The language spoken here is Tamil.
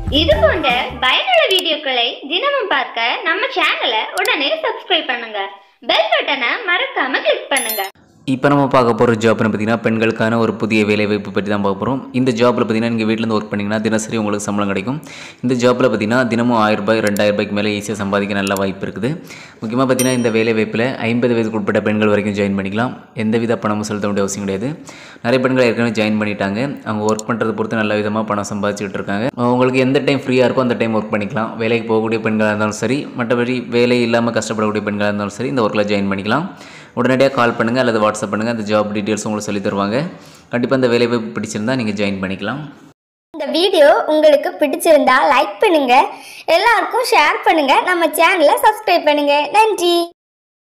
இது போன்ற பயனுள்ள வீடியோக்களை தினமும் பார்க்க நம்ம சேனலை உடனே சப்ஸ்கிரைப் பண்ணுங்க பெல் பட்டனை மறக்காம கிளிக் பண்ணுங்க இப்போ நம்ம பார்க்க போகிற ஜாப்னு பார்த்தீங்கன்னா பெண்களுக்கான ஒரு புதிய வேலைவாய்ப்பு பற்றி தான் பார்க்க போகிறோம் இந்த ஜாப்பில் பார்த்தீங்கன்னா நீங்கள் வீட்டிலேருந்து ஒர்க் பண்ணிங்கன்னா தினசரி உங்களுக்கு சம்பளம் கிடைக்கும் இந்த ஜாப்பில் பார்த்தீங்கன்னா தினமும் ஆயிரம் ரூபாய் ரெண்டாயிரம் ரூபாய்க்கு மேலே ஈஸியாக சம்பாதிக்க நல்ல வாய்ப்பு இருக்குது முக்கியமாக பார்த்தீங்கன்னா இந்த வேலைவாய்ப்பில் ஐம்பது வயதுக்கு உட்பட்ட பெண்கள் வரைக்கும் ஜாயின் பண்ணிக்கலாம் எந்தவித பணமும் செலுத்த வேண்டிய அவசியம் கிடையாது நிறைய பெண்கள் ஏற்கனவே ஜாயின் பண்ணிட்டாங்க அவங்க ஒர்க் பண்ணுறதை பொறுத்து நல்ல விதமாக பணம் சம்பாதிச்சுட்டு இருக்காங்க உங்களுக்கு எந்த டைம் ஃப்ரீயாக இருக்கோ அந்த டைம் ஒர்க் பண்ணிக்கலாம் வேலைக்கு போகக்கூடிய பெண்களாக இருந்தாலும் சரி மற்றபடி வேலை இல்லாமல் கஷ்டப்படக்கூடிய பெண்களாக இருந்தாலும் சரி இந்த ஒர்க்கில் ஜாயின் பண்ணிக்கலாம் உடனடியாக கால் பண்ணுங்கள் அல்லது வாட்ஸ்அப் பண்ணுங்கள் அந்த ஜாப் டீட்டெயில்ஸ் உங்களுக்கு சொல்லி தருவாங்க கண்டிப்பாக இந்த வேலைவாய்ப்பு பிடிச்சிருந்தா நீங்கள் ஜாயின் பண்ணிக்கலாம் இந்த வீடியோ உங்களுக்கு பிடிச்சிருந்தா லைக் பண்ணுங்க எல்லாருக்கும் ஷேர் பண்ணுங்க நம்ம சேனலை சப்ஸ்கிரைப் பண்ணுங்க நன்றி